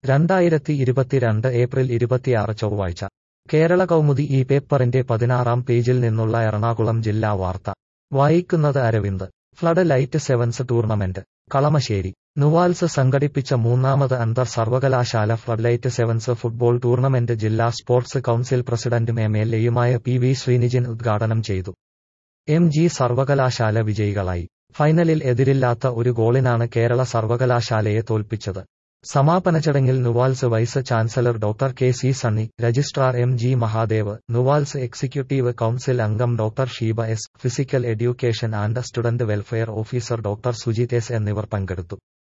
രണ്ടായിരത്തി ഇരുപത്തിരണ്ട് ഏപ്രിൽ ഇരുപത്തിയാറ് ചൊവ്വാഴ്ച കേരള കൗമുദി ഈ പേപ്പറിന്റെ പതിനാറാം പേജിൽ നിന്നുള്ള എറണാകുളം ജില്ലാ വാർത്ത വായിക്കുന്നത് Aravind floodlight sevens tournament Kalamassery NUALS സംഘടിപ്പിച്ച മൂന്നാമത് അന്തർ സർവകലാശാല ഫ്ലഡ്ലൈറ്റ് സെവൻസ് ഫുട്ബോൾ ടൂർണമെന്റ് ജില്ലാ സ്പോർട്സ് കൌൺസിൽ പ്രസിഡന്റും എം എൽ എയുമായ പി വി ശ്രീനിജിൻ ഉദ്ഘാടനം ചെയ്തു എം ജി സർവകലാശാല വിജയികളായി ഫൈനലിൽ എതിരില്ലാത്ത ഒരു ഗോളിനാണ് കേരള സർവകലാശാലയെ തോൽപ്പിച്ചത് സമാപന ചടങ്ങിൽ NUALS vice chancellor doctor K C Sunny registrar M G Mahadev NUALS executive council അംഗം doctor Sheeba S physical education and student welfare officer doctor Sujith S എന്നിവർ പങ്കെടുത്തു